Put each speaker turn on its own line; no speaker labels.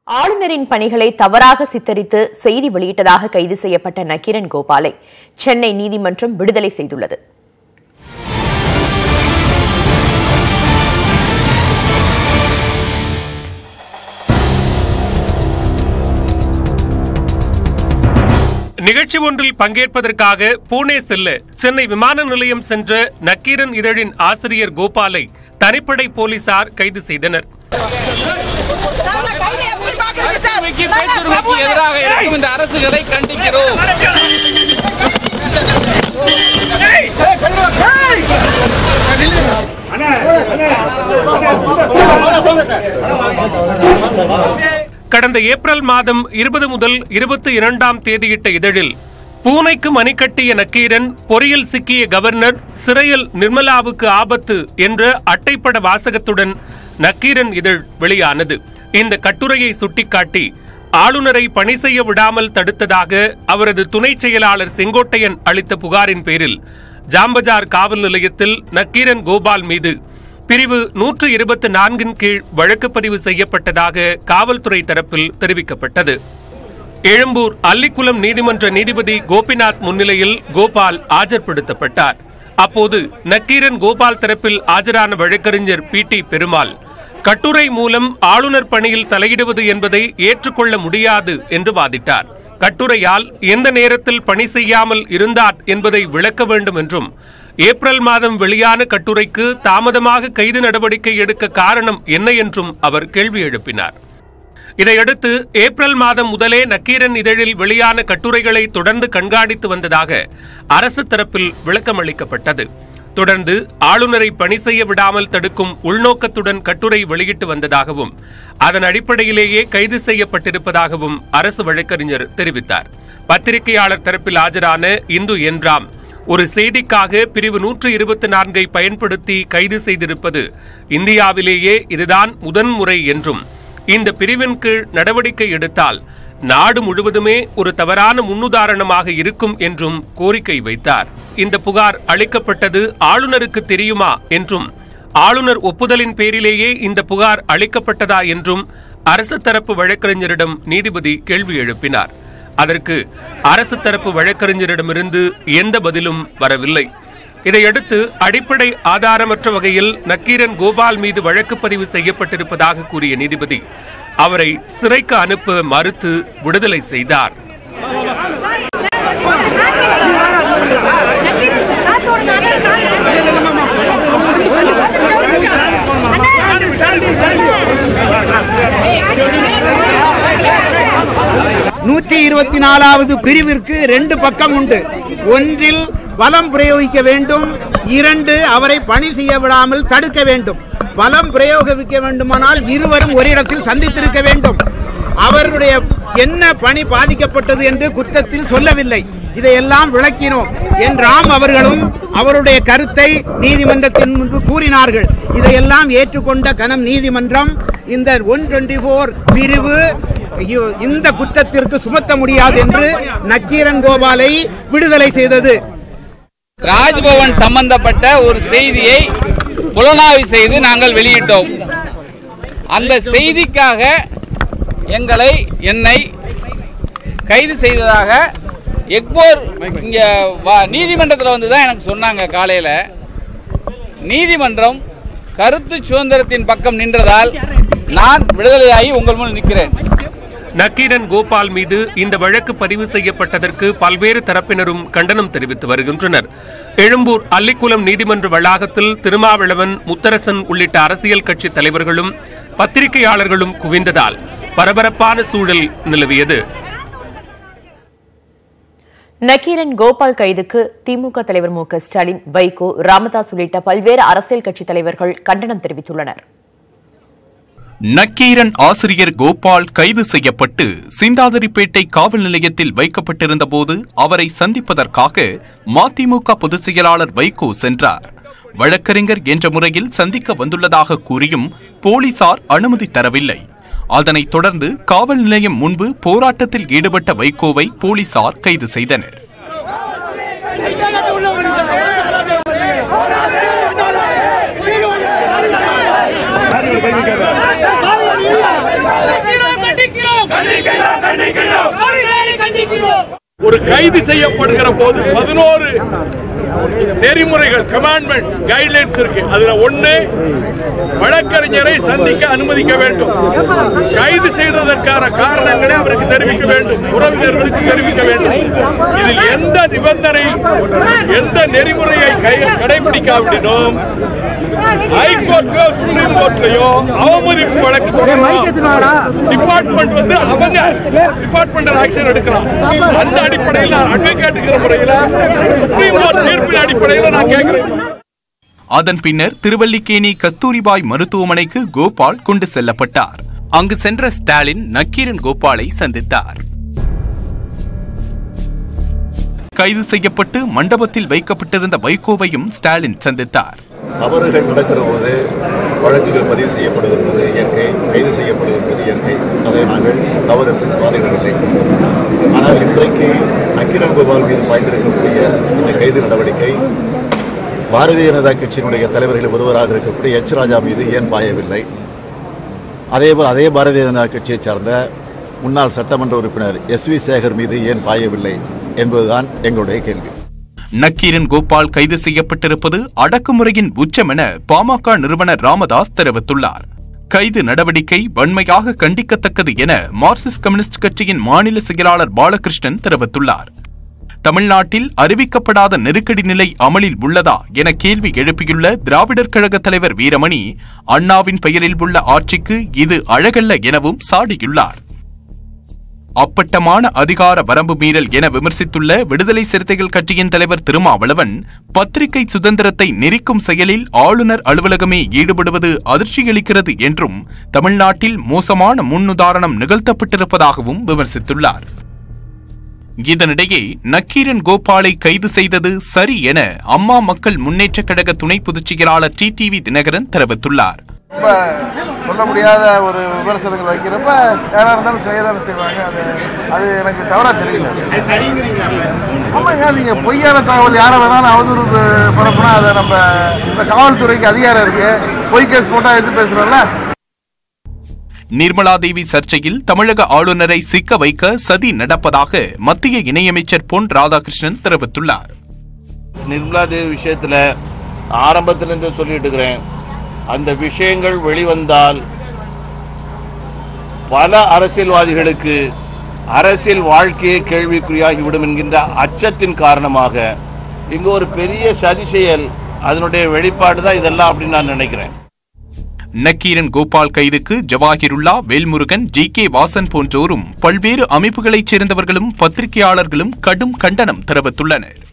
ஆளுநரின் பணிகளை தவறாக சித்தரித்து செய்தி வெளியிட்டதாக கைது செய்யப்பட்ட நக்கீரன் கோபாலை சென்னை நீதிமன்றம் விடுதலை செய்துள்ளது
நிகழ்ச்சி ஒன்றில் பங்கேற்பதற்காக பூனே செல்ல சென்னை விமான நிலையம் சென்ற நக்கீரன் இதழின் ஆசிரியர் கோபாலை தனிப்படை போலீசார் கைது செய்தனர்
கைதை எப்படி பாக்குறீங்க சார்
பேச்சுரிமைக்கு பேச்சுரிமைக்கு எதிராக இருக்கும் இந்த அரசுகளை கண்டிக்கிறோம்
கடந்த ஏப்ரல் மாதம் இருபது முதல் இருபத்தி இரண்டாம் தேதியிட்ட இதழில் பூனைக்கு மணி கட்டிய நக்கீரன் பொறியில் சிக்கிய கவர்னர் சிறையில் நிர்மலாவுக்கு ஆபத்து என்ற அட்டைப்பட வாசகத்துடன் நக்கீரன் இதழ் வெளியானது இந்த கட்டுரையை சுட்டிக்காட்டி ஆளுநரை பணி செய்ய விடாமல் தடுத்ததாக அவரது துணை செயலாளர் செங்கோட்டையன் அளித்த புகாரின் பேரில் ஜாம்பஜார் காவல் நிலையத்தில் நக்கீரன் கோபால் மீது பிரிவு நூற்று இருபத்தி நான்கின் கீழ் வழக்கு பதிவு செய்யப்பட்டதாக காவல்துறை தரப்பில் தெரிவிக்கப்பட்டது எழும்பூர் அல்லிக்குளம் நீதிமன்ற நீதிபதி கோபிநாத் முன்னிலையில் கோபால் ஆஜர்படுத்தப்பட்டார் அப்போது நக்கீரன் கோபால் தரப்பில் ஆஜரான வழக்கறிஞர் பி டி பெருமாள் கட்டுரை மூலம் ஆளுநர் பணியில் தலையிடுவது என்பதை ஏற்றுக்கொள்ள முடியாது என்று வாதிட்டார் கட்டுரையால் எந்த நேரத்தில் பணி செய்யாமல் இருந்தார் என்பதை விளக்க வேண்டும் என்றும் ஏப்ரல் மாதம் வெளியான கட்டுரைக்கு தாமதமாக கைது நடவடிக்கை எடுக்க காரணம் என்ன என்றும் அவர் கேள்வி எழுப்பினார் இதையடுத்து ஏப்ரல் மாதம் முதலே நக்கீரன் இதழில் வெளியான கட்டுரைகளை தொடர்ந்து கண்காணித்து வந்ததாக அரசு தரப்பில் விளக்கம் அளிக்கப்பட்டது தொடர்ந்து ஆளுநரை பணி செய்ய விடாமல் தடுக்கும் உள்நோக்கத்துடன் கட்டுரை வெளியிட்டு வந்ததாகவும் அதன் அடிப்படையிலேயே கைது செய்யப்பட்டிருப்பதாகவும் அரசு வழக்கறிஞர் தெரிவித்தார் பத்திரிகையாளர் தரப்பில் ஆஜரான இந்து என்றாம் ஒரு செய்திக்காக பிரிவு நூற்று இருபத்தி நான்கை பயன்படுத்தி கைது செய்திருப்பது இந்தியாவிலேயே இதுதான் முதன்முறை என்றும் இந்த பிரிவின் கீழ் நடவடிக்கை எடுத்தால் நாடு முழுவதுமே ஒரு தவறான முன்னுதாரணமாக இருக்கும் என்றும் கோரிக்கை வைத்தார் இந்த புகார் அளிக்கப்பட்டது ஆளுநருக்கு தெரியுமா என்றும் ஆளுநர் ஒப்புதலின் பேரிலேயே இந்த புகார் அளிக்கப்பட்டதா என்றும் அரசு தரப்பு வழக்கறிஞரிடம் நீதிபதி கேள்வி எழுப்பினார் அதற்கு அரசு தரப்பு வழக்கறிஞரிடமிருந்து எந்த பதிலும் வரவில்லை இதையடுத்து அடிப்படை ஆதாரமற்ற வகையில் நக்கீரன் கோபால் மீது வழக்கு பதிவு செய்யப்பட்டிருப்பதாக கூறிய நீதிபதி அவரை சிறைக்கு அனுப்ப மறுத்து விடுதலை செய்தார்
நூற்றி இருபத்தி நாலாவது பிரிவிற்கு ரெண்டு பக்கம் உண்டு ஒன்றில் பலம் பிரயோகிக்க வேண்டும் இரண்டு அவரை பணி செய்ய விடாமல் தடுக்க வேண்டும் பலம் பிரயோகிக்க வேண்டுமானால் இருவரும் ஒரு இடத்தில் சந்தித்திருக்க வேண்டும் அவருடைய என்ன பணி பாதிக்கப்பட்டது என்று குற்றத்தில் சொல்லவில்லை இதையெல்லாம் விளக்கினோம் என் ராம் அவர்களும் அவருடைய கருத்தை நீதிமன்றத்தின் முன்பு கூறினார்கள் இதையெல்லாம் ஏற்றுக்கொண்ட கனம் நீதிமன்றம் இந்த ஒன் டுவெண்டி போர் பிரிவு இ- இந்த குற்றத்திற்கு சுமத்த முடியாது என்று நக்கீரன் கோபாலை விடுதலை செய்தது
ராஜ்பவன் சம்பந்தப்பட்ட ஒரு செய்தியை புலனாய்வு செய்து நாங்கள் வெளியிட்டோம் அந்த செய்திக்காக எங்களை என்னை கைது செய்ததாக எக்போர் இங்க வா- நீதிமன்றத்தில் வந்து தான் எனக்கு சொன்னாங்க காலையில் நீதிமன்றம் கருத்து சுதந்திரத்தின் பக்கம் நின்றதால் நான் விடுதலையாகி உங்கள் முன் நிற்கிறேன்
நக்கீரன் கோபால் மீது இந்த வழக்கு பதிவு செய்யப்பட்டதற்கு பல்வேறு தரப்பினரும் கண்டனம் தெரிவித்து வருகின்றனர் எழும்பூர் அல்லிக்குளம் நீதிமன்ற வளாகத்தில் திருமாவளவன் முத்தரசன் உள்ளிட்ட அரசியல் கட்சி தலைவர்களும் பத்திரிகையாளர்களும் குவிந்ததால் பரபரப்பான சூழல் நிலவியது
நக்கீரன் கோபால் கைதுக்கு திமுக தலைவர் மு க ஸ்டாலின் வைகோ ராமதாஸ் உள்ளிட்ட பல்வேறு அரசியல் கட்சித் தலைவர்கள் கண்டனம் தெரிவித்துள்ளனர்
நக்கீரன் ஆசிரியர் கோபால் கைது செய்யப்பட்டு சிந்தாதிரிப்பேட்டை காவல் நிலையத்தில் வைக்கப்பட்டிருந்த போது அவரை சந்திப்பதற்காக மதிமுக பொதுச் செயலாளர் வைகோ சென்றார் வழக்கறிஞர் என்ற முறையில் சந்திக்க வந்துள்ளதாக கூறியும் போலீசார் அனுமதி தரவில்லை அதனைத் தொடர்ந்து காவல் நிலையம் முன்பு போராட்டத்தில் ஈடுபட்ட வைகோவை போலீசார் கைது செய்தனர்
கண்டிக்கிறோம் ஒரு கைது செய்யப்படுகிற போது பதினோரு நெறிமுறைகள் கமாண்ட்மெண்ட்ஸ் கைட்லைன்ஸ் இருக்கு அதுல ஒண்ணு வழக்கறிஞரை சந்திக்க அனுமதிக்க வேண்டும் கைது செய்ததற்கான காரணங்களை அவருக்கு தெரிவிக்க வேண்டும் உறவினர்களுக்கு தெரிவிக்க வேண்டும் இதில் எந்த நிபந்தனை எந்த நெறிமுறையை கை- கடைபிடிக்காவிடனும் ஹைகோர்ட்லயோ சுப்ரீம் கோர்ட்லயோ அவமதிப்பு வழக்கு தொடரலாம் டிபார்ட்மெண்ட் வந்து அவங்க டிபார்ட்மெண்டல் ஆக்ஷன் எடுக்கலாம் அந்த அடிப்படையில் நான் அட்வொகேட்டுங்கிற முறையில் சுப்ரீம் கோர்ட் தீர்ப்பின் அடிப்படையில் நான் கேட்கிறேன்
அதன் பின்னர் திருவல்லிக்கேணி கஸ்தூரிபாய் மருத்துவமனைக்கு கோபால் கொண்டு செல்லப்பட்டார் அங்கு சென்ற ஸ்டாலின் நக்கீரன் கோபாலை சந்தித்தார் கைது செய்யப்பட்டு மண்டபத்தில் வைக்கப்பட்டிருந்த வைகோவையும் ஸ்டாலின் சந்தித்தார்
தவறுகள் நடக்கிற போது வழக்குகள் பதிவு செய்யப்படுவது என்பது இயற்கை கைது செய்யப்படுவது என்பது இயற்கை அதை நாங்கள் தவறு என்று வாதிடவில்லை ஆனால் இன்றைக்கு நக்கிரன் கோபால் மீது பாய்ந்திருக்கக்கூடிய இந்த கைது நடவடிக்கை பாரதிய ஜனதா கட்சியினுடைய தலைவர்கள் ஒருவராக இருக்கக்கூடிய எச் ராஜா மீது ஏன் பாயவில்லை அதேபோல் அதே பாரதிய ஜனதா கட்சியைச் சார்ந்த முன்னாள் சட்டமன்ற உறுப்பினர் எஸ் வி சேகர் மீது ஏன் பாயவில்லை என்பதுதான் எங்களுடைய கேள்வி
நக்கீரன் கோபால் கைது செய்யப்பட்டிருப்பது அடக்குமுறையின் உச்சம் என பாமக நிறுவனர் ராமதாஸ் தெரிவித்துள்ளார் கைது நடவடிக்கை வன்மையாக கண்டிக்கத்தக்கது என மார்க்சிஸ்ட் கம்யூனிஸ்ட் கட்சியின் மாநில செயலாளர் பாலகிருஷ்ணன் தெரிவித்துள்ளார் தமிழ்நாட்டில் அறிவிக்கப்படாத நெருக்கடி நிலை அமலில் உள்ளதா என கேள்வி எழுப்பியுள்ள திராவிடர் கழக தலைவர் வீரமணி அண்ணாவின் பெயரில் உள்ள ஆட்சிக்கு இது அழகல்ல எனவும் சாடியுள்ளார் அப்பட்டமான அதிகார வரம்பு மீறல் என விமர்சித்துள்ள விடுதலை சிறுத்தைகள் கட்சியின் தலைவர் திருமாவளவன் பத்திரிகை சுதந்திரத்தை நெரிக்கும் செயலில் ஆளுநர் அலுவலகமே ஈடுபடுவது அதிர்ச்சியளிக்கிறது என்றும் தமிழ்நாட்டில் மோசமான முன்னுதாரணம் நிகழ்த்தப்பட்டிருப்பதாகவும் விமர்சித்துள்ளார் இதனிடையே நக்கீரன் கோபாலை கைது செய்தது சரி என அம்மா மக்கள் முன்னேற்றக் கழக துணை பொதுச் செயலாளர் டி டிவி தினகரன் தெரிவித்துள்ளார்
ரொம்ப சொல்ல முடியாத ஒரு விமர்சனங்கள் வைக்கிறப்ப யாரா இருந்தாலும் செய்யதானே செய்வாங்க அது அது எனக்கு தவறா தெரியல ஆமாங்க நீங்க பொய்யான தகவல் யாரை வேணாலும் அவதூறு ப- பரப்புனா அதை நம்ம இந்த காவல்துறைக்கு அதிகாரம் இருக்கு பொய் கேஸ் போட்டா எது பேசுறோம்ல
நிர்மலா தேவி சர்ச்சையில் தமிழக ஆளுநரை சிக்க வைக்க சதி நடப்பதாக மத்திய இணையமைச்சர் பொன் ராதாகிருஷ்ணன் தெரிவித்துள்ளார்
நிர்மலா தேவி விஷயத்துல ஆரம்பத்திலிருந்து சொல்லிட்டு இருக்கிறேன் அந்த விஷயங்கள் வெளிவந்தால் பல அரசியல்வாதிகளுக்கு அரசியல் வாழ்க்கையே கேள்விக்குறியாகிவிடும் என்கின்ற அச்சத்தின் காரணமாக இங்கு ஒரு பெரிய சதி செயல் அதனுடைய வெளிப்பாடு தான் இதெல்லாம் அப்படின்னு நான் நினைக்கிறேன்
நக்கீரன் கோபால் கைதுக்கு ஜவாஹிருல்லா வேல்முருகன் ஜி கே வாசன் போன்றோரும் பல்வேறு அமைப்புகளைச் சேர்ந்தவர்களும் பத்திரிகையாளர்களும் கடும் கண்டனம் தெரிவித்துள்ளனர்